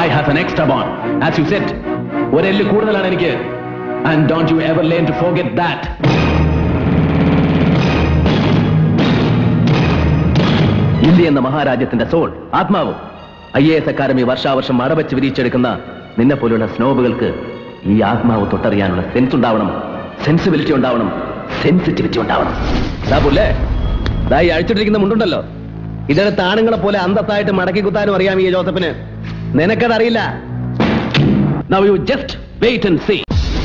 I have an extra bone as you said ഒരെല്ല് കൂടുതലാണ് എനിക്ക് and don't you ever learn to forget that India എന്ന മഹാരാജ്യത്തിന്റെ soul ആത്മാവ് ഐ എ എസ് അക്കാദമി വർഷാവർഷം അടവച്ച് വിരിച്ചെടുക്കുന്ന നിന്നെ പോലുള്ള സ്നോബുകൾക്ക് ഈ ആത്മാവ് തൊട്ടറിയാനുള്ള സെൻസ് ഉണ്ടാവണം സെൻസിബിലിറ്റി ഉണ്ടാവണം സെൻസിറ്റിവിറ്റി ഉണ്ടാവണം സാബുല്ലേ ദാ ഈ അഴിച്ചിട്ടിരിക്കുന്ന മുണ്ടുണ്ടല്ലോ ഇതിനകത്ത് ആണുങ്ങളെ പോലെ അന്തസ്സായിട്ട് മടക്കി കുത്താനും അറിയാം ഈ ജോസഫിന് നിനക്കതറിയില്ല Now you just wait and see.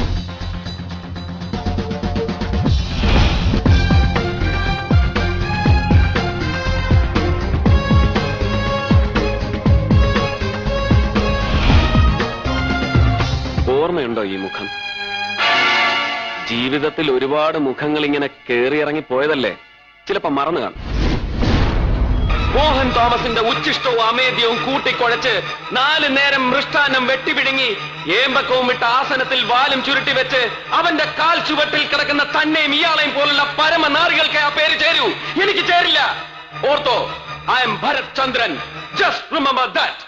ഓർമ്മയുണ്ടോ ഈ മുഖം ജീവിതത്തിൽ ഒരുപാട് മുഖങ്ങൾ ഇങ്ങനെ കേറിയിറങ്ങി പോയതല്ലേ ചിലപ്പോ മറന്നു കാണും മോഹൻ തോമസിന്റെ ഉച്ചിഷ്ടവും അമേദ്യവും കൂട്ടിക്കുഴച്ച് നാല് നേരം മൃഷ്ടാന്നം വെട്ടിപിടുങ്ങി ഏമ്പക്കവും വിട്ട ആസനത്തിൽ വാലും ചുരുട്ടി വെച്ച് അവന്റെ കാൽ ചുവട്ടിൽ കിടക്കുന്ന തന്നെയും ഇയാളെയും പോലുള്ള പരമനാറികൾക്ക് ആ പേര് ചേരൂ എനിക്ക് ചേരില്ല ഓർത്തോ I M Bharath Chandran just remember that